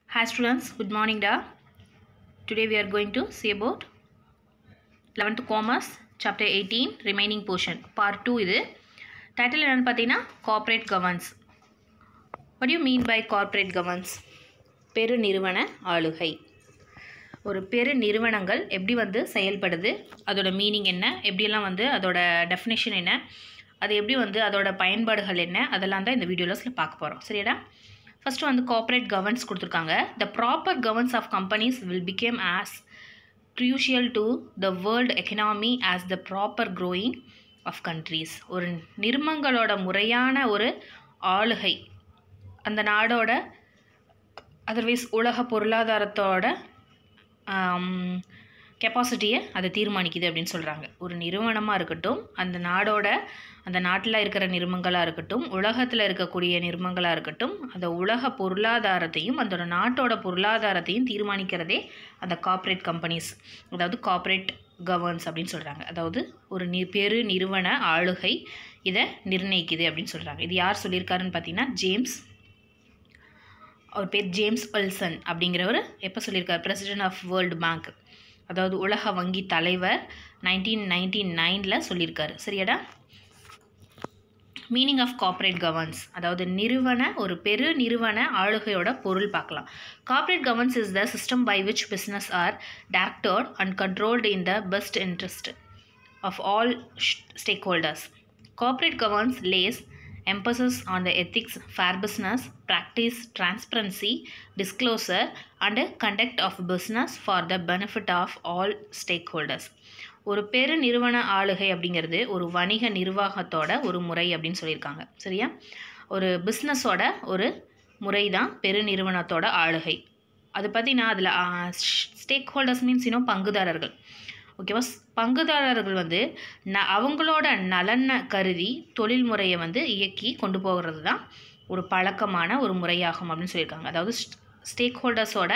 Hi students, good morning da. Today we are going to see about 11th commerce chapter 18 remaining portion part 2 இது title என்னன்னு பார்த்தீங்கன்னா corporate governance what do you mean by corporate governance பெரு நிறுவன ஆளுகை ஒரு பெரு நிறுவனங்கள் எப்படி வந்து செயல்படுது அதோட மீனிங் என்ன எப்படியெல்லாம் வந்து அதோட டெஃபினேஷன் என்ன அது எப்படி வந்து அதோட பயன்பாடுகள் என்ன அதெல்லாம் தான் இந்த வீடியோவில் பார்க்க போகிறோம் சரியாடா ஃபஸ்ட்டு வந்து கார்ப்பரேட் கவர்னன்ஸ் கொடுத்துருக்காங்க the proper governance of companies will become as crucial to the world economy as the proper growing of countries ஒரு நிறுமங்களோட முறையான ஒரு ஆளுகை அந்த நாடோட அதர்வைஸ் உலக பொருளாதாரத்தோட கெப்பாசிட்டியை அதை தீர்மானிக்குது அப்படின்னு சொல்கிறாங்க ஒரு நிறுவனமாக இருக்கட்டும் அந்த நாடோட அந்த நாட்டில் இருக்கிற நிறுவனங்களாக இருக்கட்டும் உலகத்தில் இருக்கக்கூடிய நிறுவனங்களாக இருக்கட்டும் அந்த உலக பொருளாதாரத்தையும் அந்த நாட்டோட பொருளாதாரத்தையும் தீர்மானிக்கிறதே அந்த கார்ப்பரேட் கம்பெனிஸ் அதாவது கார்ப்பரேட் கவர்ன்ஸ் அப்படின்னு சொல்கிறாங்க அதாவது ஒரு நி பெரு நிறுவன ஆளுகை இதை நிர்ணயிக்குது அப்படின்னு சொல்கிறாங்க இது யார் சொல்லியிருக்காருன்னு பார்த்தீங்கன்னா ஜேம்ஸ் அவர் பேர் ஜேம்ஸ் பல்சன் அப்படிங்கிறவர் எப்போ சொல்லியிருக்கார் பிரசிடென்ட் ஆஃப் வேர்ல்டு பேங்க் அதாவது உலக வங்கி தலைவர் நைன்டீன் நைன்டி நைனில் சொல்லியிருக்காரு சரியாடா மீனிங் ஆஃப் கார்ப்பரேட் கவர்ன்ஸ் அதாவது நிறுவன ஒரு பெரு நிறுவன ஆளுகையோட பொருள் பார்க்கலாம் corporate governance is the system by which business are directed and controlled in the best interest of all stakeholders corporate governance lays emphasis on the ethics, fair business, practice, transparency, disclosure, and conduct of business for the benefit of all stakeholders. ஒரு பெரு நிறுவன ஆளுகை அப்படிங்கிறது ஒரு வணிக நிர்வாகத்தோட ஒரு முறை அப்படின்னு சொல்லியிருக்காங்க சரியா ஒரு பிஸ்னஸோட ஒரு முறை தான் பெரு நிறுவனத்தோட ஆளுகை அது பார்த்தீங்கன்னா அதில் ஸ்டேக் ஹோல்டர்ஸ் மீன்ஸ் இன்னும் பங்குதாரர்கள் ஓகேவா பங்குதாரர்கள் வந்து ந அவங்களோட நலனை கருதி தொழில் முறையை வந்து இயக்கி கொண்டு போகிறது தான் ஒரு பழக்கமான ஒரு முறையாகும் அப்படின்னு சொல்லியிருக்காங்க அதாவது ஸ்டேக் ஹோல்டர்ஸோட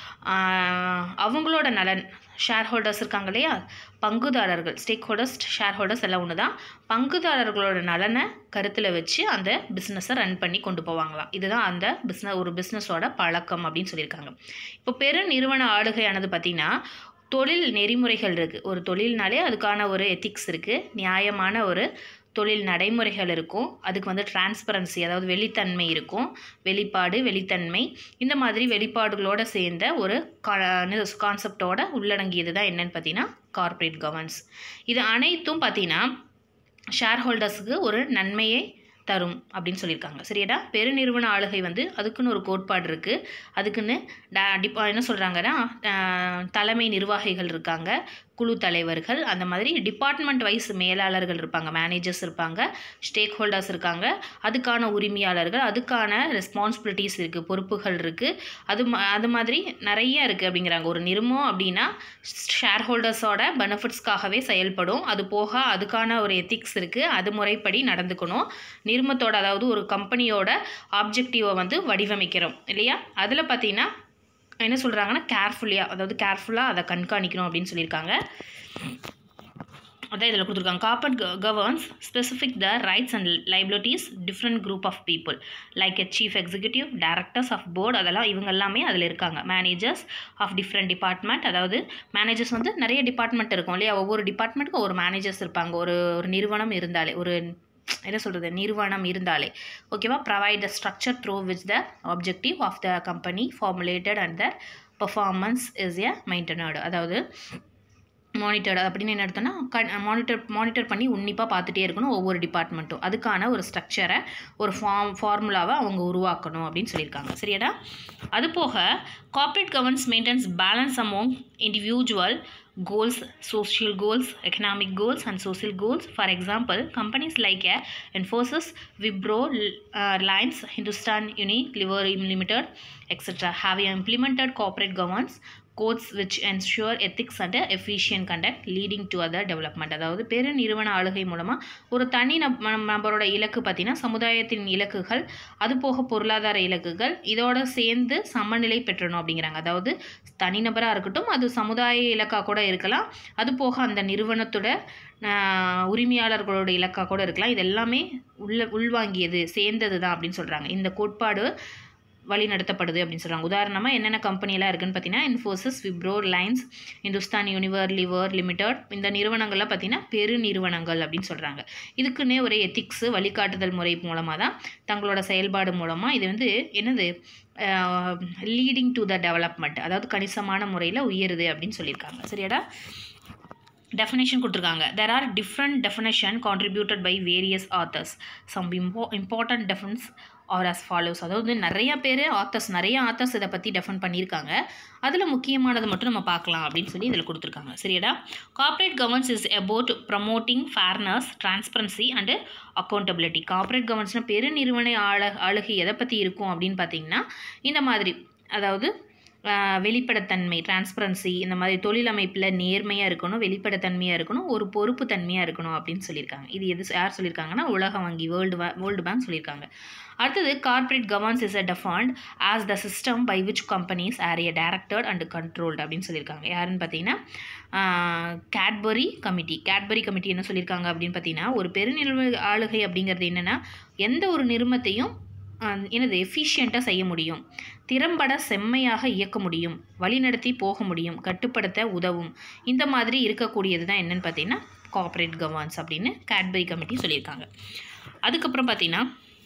அவங்களோட நலன் ஷேர் ஹோல்டர்ஸ் இருக்காங்க இல்லையா பங்குதாரர்கள் ஸ்டேக் ஹோல்டர்ஸ் ஷேர் ஹோல்டர்ஸ் எல்லாம் ஒன்று தான் பங்குதாரர்களோட நலனை கருத்தில் வச்சு அந்த பிஸ்னஸை ரன் பண்ணி கொண்டு போவாங்களாம் இதுதான் அந்த பிஸ்னஸ் ஒரு பிஸ்னஸோட பழக்கம் அப்படின்னு சொல்லியிருக்காங்க இப்போ பெரு நிறுவன ஆளுகையானது பார்த்திங்கன்னா தொழில் நெறிமுறைகள் இருக்குது ஒரு தொழில்னாலே அதுக்கான ஒரு எத்திக்ஸ் இருக்குது நியாயமான ஒரு தொழில் நடைமுறைகள் இருக்கும் அதுக்கு வந்து டிரான்ஸ்பரன்சி அதாவது வெளித்தன்மை இருக்கும் வெளிப்பாடு வெளித்தன்மை இந்த மாதிரி வெளிப்பாடுகளோடு சேர்ந்த ஒரு கான்செப்டோட உள்ளடங்கியது தான் என்னன்னு பார்த்தீங்கன்னா கார்ப்பரேட் கவர்னன்ஸ் இது அனைத்தும் பார்த்தீங்கன்னா ஷேர் ஹோல்டர்ஸுக்கு ஒரு நன்மையை தரும் அப்படின்னு சொல்லியிருக்காங்க சரியாடா பெருநிறுவன ஆளுகை வந்து அதுக்குன்னு ஒரு கோட்பாடு இருக்குது அதுக்குன்னு டிப்பா என்ன சொல்கிறாங்கன்னா தலைமை நிர்வாகிகள் இருக்காங்க குழு தலைவர்கள் அந்த மாதிரி டிபார்ட்மெண்ட் வைஸ் மேலாளர்கள் இருப்பாங்க மேனேஜர்ஸ் இருப்பாங்க ஸ்டேக் ஹோல்டர்ஸ் இருக்காங்க அதுக்கான உரிமையாளர்கள் அதுக்கான ரெஸ்பான்சிபிலிட்டிஸ் இருக்குது பொறுப்புகள் இருக்குது அது அது மாதிரி நிறைய இருக்குது அப்படிங்கிறாங்க ஒரு நிறுவனம் அப்படின்னா ஷேர் ஹோல்டர்ஸோட பெனிஃபிட்ஸ்க்காகவே செயல்படும் அது போக அதுக்கான ஒரு எத்திக்ஸ் இருக்குது அது முறைப்படி நடந்துக்கணும் நிறுவனத்தோட அதாவது ஒரு கம்பெனியோட ஆப்ஜெக்டிவை வந்து வடிவமைக்கிறோம் இல்லையா அதில் பார்த்தீங்கன்னா என்ன சொல்கிறாங்கன்னா கேர்ஃபுல்லியாக அதாவது கேர்ஃபுல்லாக அதை கண்காணிக்கணும் அப்படின்னு சொல்லியிருக்காங்க அதான் இதில் கொடுத்துருக்காங்க corporate governance specific the rights and liabilities different group of people like a chief executive directors of board அதெல்லாம் இவங்க எல்லாமே அதில் இருக்காங்க மேனேஜர்ஸ் ஆஃப் டிஃப்ரெண்ட் டிபார்ட்மெண்ட் அதாவது மேனேஜர்ஸ் வந்து நிறைய டிபார்ட்மெண்ட் இருக்கும் இல்லையா ஒவ்வொரு டிபார்ட்மெண்ட்டுக்கும் ஒரு மேனேஜர்ஸ் இருப்பாங்க ஒரு ஒரு நிறுவனம் இருந்தாலே ஒரு என்ன சொல்கிறது நிறுவனம் இருந்தாலே ஓகேவா provide the structure through which the objective of the company formulated and the performance is a maintained அதாவது மானிட்டர்டு அப்படின்னு என்ன எடுத்தோன்னா கண் மானிட்டர் மானிட்டர் பண்ணி உன்னிப்பாக பார்த்துட்டே இருக்கணும் ஒவ்வொரு டிபார்ட்மெண்ட்டும் அதுக்கான ஒரு ஸ்ட்ரக்சரை ஒரு ஃபார்ம் ஃபார்முலாவை அவங்க உருவாக்கணும் அப்படின்னு சொல்லியிருக்காங்க சரியாடா அது போக corporate governance maintenance balance among individual goals social goals economic goals and social goals for example companies like uh, infosys wipro uh, reliance hindustan unilever limited etc have implemented corporate governance codes which ensure ethics and efficient conduct leading to other development அதாவது பெரு நிறுவன ஆளுகை மூலமாக ஒரு தனி நப் நபரோட இலக்கு பார்த்தீங்கன்னா சமுதாயத்தின் இலக்குகள் அது போக பொருளாதார இலக்குகள் இதோட சேர்ந்து சமநிலை பெற்றணும் அப்படிங்கிறாங்க அதாவது தனிநபராக இருக்கட்டும் அது சமுதாய இலக்காக கூட இருக்கலாம் அது போக அந்த நிறுவனத்தோட உரிமையாளர்களோட இலக்காக கூட இருக்கலாம் இது எல்லாமே உள்ள உள்வாங்கியது சேர்ந்தது தான் அப்படின்னு சொல்கிறாங்க இந்த கோட்பாடு வழி நடத்தப்படுது அப்படின்னு சொல்கிறாங்க உதாரணமாக என்னென்ன கம்பெனியெல்லாம் இருக்குன்னு பார்த்தீங்கன்னா இன்ஃபோசிஸ் விப்ரோ லைன்ஸ் இந்துஸ்தான் யூனிவர் லிவர் லிமிடெட் இந்த நிறுவனங்கள்லாம் பார்த்தீங்கன்னா பெரு நிறுவனங்கள் அப்படின்னு சொல்கிறாங்க இதுக்குன்னே ஒரு எத்திக்ஸு வழிகாட்டுதல் முறை மூலமாக தான் தங்களோட செயல்பாடு மூலமாக இது வந்து என்னது லீடிங் டு த டெவலப்மெண்ட் அதாவது கணிசமான முறையில் உயருது அப்படின்னு சொல்லியிருக்காங்க சரியாடா definition கொடுத்துருக்காங்க there are different definition contributed by various authors some impo- important definitions are as follows அதாவது நிறைய பேர் ஆத்தர்ஸ் நிறைய ஆத்தர்ஸ் இதை பற்றி டெஃபன் பண்ணியிருக்காங்க அதில் முக்கியமானது மட்டும் நம்ம பார்க்கலாம் அப்படின்னு சொல்லி இதில் கொடுத்துருக்காங்க சரியாடா corporate governance is about promoting fairness transparency and accountability corporate கவர்னன்ஸ்னால் பெருநிறுவன ஆள ஆளுகை எதை பற்றி இருக்கும் அப்படின்னு பார்த்தீங்கன்னா இந்த மாதிரி அதாவது ஆஹ் வெளிப்படைத்தன்மை டிரான்ஸ்பரன்சி இந்த மாதிரி தொழில் அமைப்பில் நேர்மையாக இருக்கணும் வெளிப்படைத்தன்மையாக இருக்கணும் ஒரு பொறுப்பு தன்மையாக இருக்கணும் அப்படின்னு சொல்லியிருக்காங்க இது எது யார் சொல்லியிருக்காங்கன்னா உலக வங்கி வேர்ல்டு வேர்ல்டு பேங்க் சொல்லியிருக்காங்க அடுத்தது corporate governance is a defined as the system by which companies are a directed and controlled அப்படின்னு சொல்லியிருக்காங்க யாருன்னு பார்த்தீங்கன்னா கேட்பரி கமிட்டி கேட்பரி கமிட்டி என்ன சொல்லியிருக்காங்க அப்படின்னு பார்த்தீங்கன்னா ஒரு பெருநிறுவ ஆளுகை அப்படிங்கிறது என்னென்னா எந்த ஒரு நிறுவனத்தையும் ஆஹ் என்னது எஃபிஷியண்ட்டாக செய்ய முடியும் திறம்பட செம்மையாக இயக்க முடியும் வழிநடத்தி போக முடியும் கட்டுப்படுத்த உதவும் இந்த மாதிரி இருக்கக்கூடியது தான் என்னன்னு பார்த்தீங்கன்னா கார்ப்பரேட் கவர்னன்ஸ் அப்படின்னு கேட்பரி கமிட்டி சொல்லியிருக்காங்க அதுக்கப்புறம் பார்த்தீங்கன்னா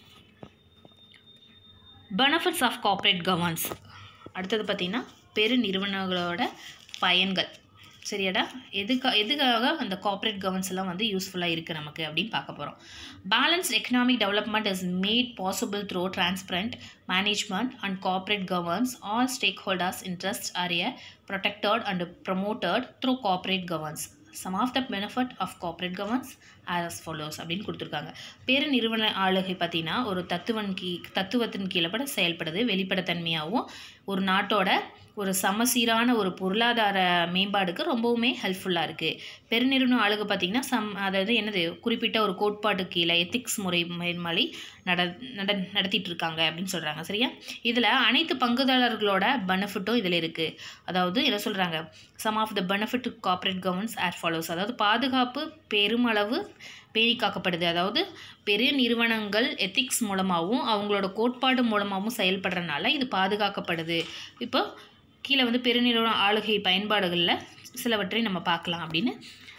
பெனிஃபிட்ஸ் ஆஃப் கார்ப்பரேட் கவர்னன்ஸ் அடுத்தது பார்த்தீங்கன்னா பெரு நிறுவனங்களோட பயன்கள் சரியாடா எதுக்கா எதுக்காக அந்த கார்ப்பரேட் கவர்னன்ஸ் எல்லாம் வந்து யூஸ்ஃபுல்லாக இருக்குது நமக்கு அப்படின்னு பார்க்க போகிறோம் balanced economic development is made possible through transparent management and corporate governance all stakeholders interest are a protected and promoted through corporate governance some of the benefit of corporate governance are as follows அப்படின்னு கொடுத்துருக்காங்க பேரு நிறுவன ஆளுகை பார்த்தீங்கன்னா ஒரு தத்துவன் key தத்துவத்தின் கீழே பட செயல்படுது வெளிப்படைத்தன்மையாகவும் ஒரு நாட்டோட ஒரு சமசீரான ஒரு பொருளாதார மேம்பாடுக்கு ரொம்பவுமே ஹெல்ப்ஃபுல்லாக இருக்குது பெருநிறுவன ஆளுகை பார்த்திங்கன்னா சம் அதாவது என்னது குறிப்பிட்ட ஒரு கோட்பாட்டு கீழே எத்திக்ஸ் முறை மேன்மலை நட நட நடத்திட்டு இருக்காங்க அப்படின்னு சொல்கிறாங்க சரியா இதில் அனைத்து பங்குதாரர்களோட பெனிஃபிட்டும் இதில் இருக்குது அதாவது என்ன சொல்கிறாங்க some of the benefit corporate governance are follows அதாவது பாதுகாப்பு பெருமளவு பேணி காக்கப்படுது அதாவது பெரிய நிறுவனங்கள் எத்திக்ஸ் மூலமாகவும் அவங்களோட கோட்பாடு மூலமாகவும் செயல்படுறதுனால இது பாதுகாக்கப்படுது இப்போ கீழே வந்து பெருநிறுவன ஆளுகை பயன்பாடுகளில் சிலவற்றை நம்ம பார்க்கலாம் அப்படின்னு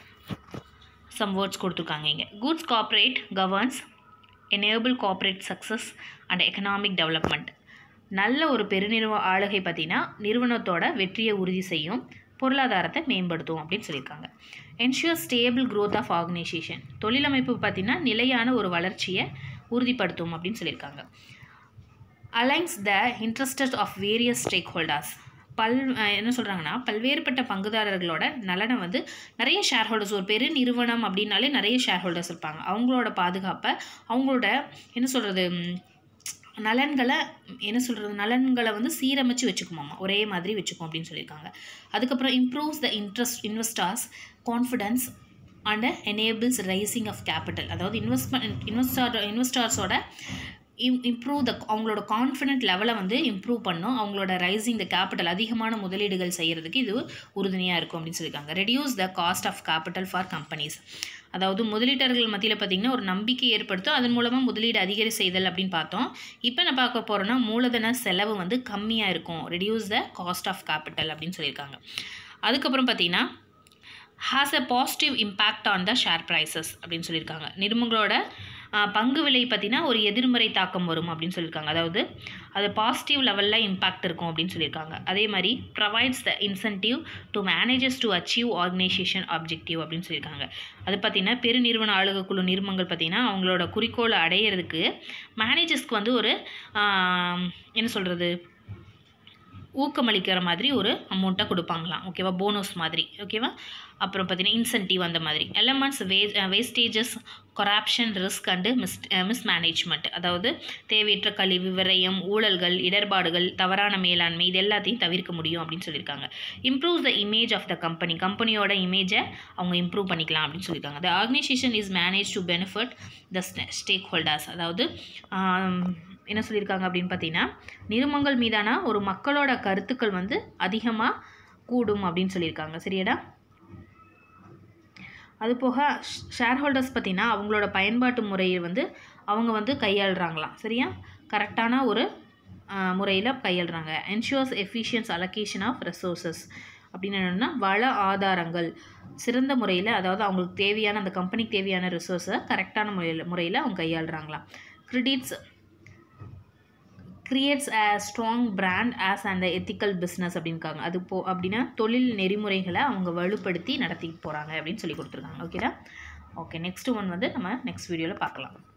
சம் வேர்ட்ஸ் கொடுத்துருக்காங்க இங்கே goods corporate governance enable corporate success and economic development நல்ல ஒரு பெருநிறுவ ஆளுகை பார்த்தீங்கன்னா நிறுவனத்தோட வெற்றியை உறுதி செய்யும் பொருளாதாரத்தை மேம்படுத்தும் அப்படின்னு சொல்லியிருக்காங்க ensure stable growth of organisation தொழிலமைப்பு பார்த்தீங்கன்னா நிலையான ஒரு வளர்ச்சியை உறுதிப்படுத்தும் அப்படின்னு சொல்லியிருக்காங்க aligns the interested of various stakeholders பல் அஹ் என்ன சொல்கிறாங்கன்னா பல்வேறுபட்ட பங்குதாரர்களோட நலனை வந்து நிறைய ஷேர் ஹோல்டர்ஸ் ஒரு பெரு நிறுவனம் அப்படின்னாலே நிறைய ஷேர் ஹோல்டர்ஸ் இருப்பாங்க அவங்களோட பாதுகாப்பை அவங்களோட என்ன சொல்கிறது நலன்களை என்ன சொல்கிறது நலன்களை வந்து சீரமைச்சு வச்சுக்குமாமா ஒரே மாதிரி வச்சுக்கும் அப்படின்னு சொல்லியிருக்காங்க அதுக்கப்புறம் improves the interest investors confidence and enables raising of capital அதாவது இன்வெஸ்ட்மெண்ட் இன்வெஸ்டார் இன்வெஸ்டர்ஸோட இம் இம்ப்ரூவ் த அவங்களோட கான்ஃபிடென்ட் லெவலை வந்து இம்ப்ரூவ் பண்ணும் அவங்களோட ரைசிங் த கேபிட்டல் அதிகமான முதலீடுகள் செய்கிறதுக்கு இது உறுதுணையாக இருக்கும் அப்படின்னு சொல்லியிருக்காங்க reduce the cost of capital for companies அதாவது முதலீட்டர்கள் மத்தியில் பார்த்திங்கன்னா ஒரு நம்பிக்கை ஏற்படுத்தும் அதன் மூலமாக முதலீடு அதிகரி செய்தல் அப்படின்னு பார்த்தோம் இப்போ நான் பார்க்க போகிறோன்னா மூலதன செலவு வந்து கம்மியாக இருக்கும் reduce the cost of capital அப்படின்னு சொல்லியிருக்காங்க அதுக்கப்புறம் பார்த்தீங்கன்னா has a positive impact on the share prices அப்படின்னு சொல்லியிருக்காங்க நிறுவனங்களோட ஆஹ், பங்கு விலை பார்த்தீங்கன்னா ஒரு எதிர்மறை தாக்கம் வரும் அப்படின்னு சொல்லியிருக்காங்க அதாவது அது பாசிட்டிவ் லெவலில் இம்பாக்ட் இருக்கும் அப்படின்னு சொல்லியிருக்காங்க அதே மாதிரி provides the incentive to managers to achieve organisation objective அப்படின்னு சொல்லியிருக்காங்க அது பார்த்தீங்கன்னா பெருநிறுவன ஆளுக குழு நிறுவனங்கள் பார்த்தீங்கன்னா அவங்களோட குறிக்கோளை அடையிறதுக்கு மேனேஜர்ஸ்க்கு வந்து ஒரு ஆஹ், என்ன சொல்கிறது ஊக்கமளிக்கிற மாதிரி ஒரு அமௌண்ட்டை கொடுப்பாங்களாம் ஓகேவா போனஸ் மாதிரி ஓகேவா அப்புறம் பார்த்தீங்கன்னா இன்சென்டிவ் அந்த மாதிரி எலமெண்ட்ஸ் வே வேஸ்டேஜஸ் கொராப்ஷன் ரிஸ்க் அண்டு மிஸ் மிஸ்மேனேஜ்மெண்ட் அதாவது தேவையற்ற கழிவு விரயம் ஊழல்கள் இடர்பாடுகள் தவறான மேலாண்மை இது எல்லாத்தையும் தவிர்க்க முடியும் அப்படின்னு சொல்லியிருக்காங்க improve the image of the company கம்பெனியோட இமேஜை அவங்க இம்ப்ரூவ் பண்ணிக்கலாம் அப்படின்னு சொல்லியிருக்காங்க the organisation is manage to benefit the stakeholders அதாவது ஆம், என்ன சொல்லியிருக்காங்க அப்படின்னு பார்த்தீங்கன்னா நிறுவனங்கள் மீதான ஒரு மக்களோட கருத்துக்கள் வந்து அதிகமாக கூடும் அப்படின்னு சொல்லியிருக்காங்க சரியாடா அது போக ஷேர் ஹோல்டர்ஸ் பார்த்தீங்கன்னா அவங்களோட பயன்பாட்டு முறையை வந்து அவங்க வந்து கையாளுறாங்களாம் சரியா கரெக்டான ஒரு முறையில் கையாளுறாங்க ensures efficient allocation of resources அப்படின்னு என்னென்னா வள ஆதாரங்கள் சிறந்த முறையில் அதாவது அவங்களுக்கு தேவையான அந்த கம்பெனிக்கு தேவையான ரிசோர்ஸை கரெக்டான முறையில் முறையில் அவங்க கையாளுறாங்களாம் credits creates a strong brand as அந்த எத்திக்கல் பிஸ்னஸ் அப்படின்னுக்காங்க அது போ அப்படின்னா தொழில் நெறிமுறைகளை அவங்க வலுப்படுத்தி நடத்தி போகிறாங்க அப்படின்னு சொல்லி கொடுத்துருக்காங்க ஓகேடா ஓகே நெக்ஸ்ட் ஒன் வந்து நம்ம நெக்ஸ்ட் வீடியோவில் பார்க்கலாம்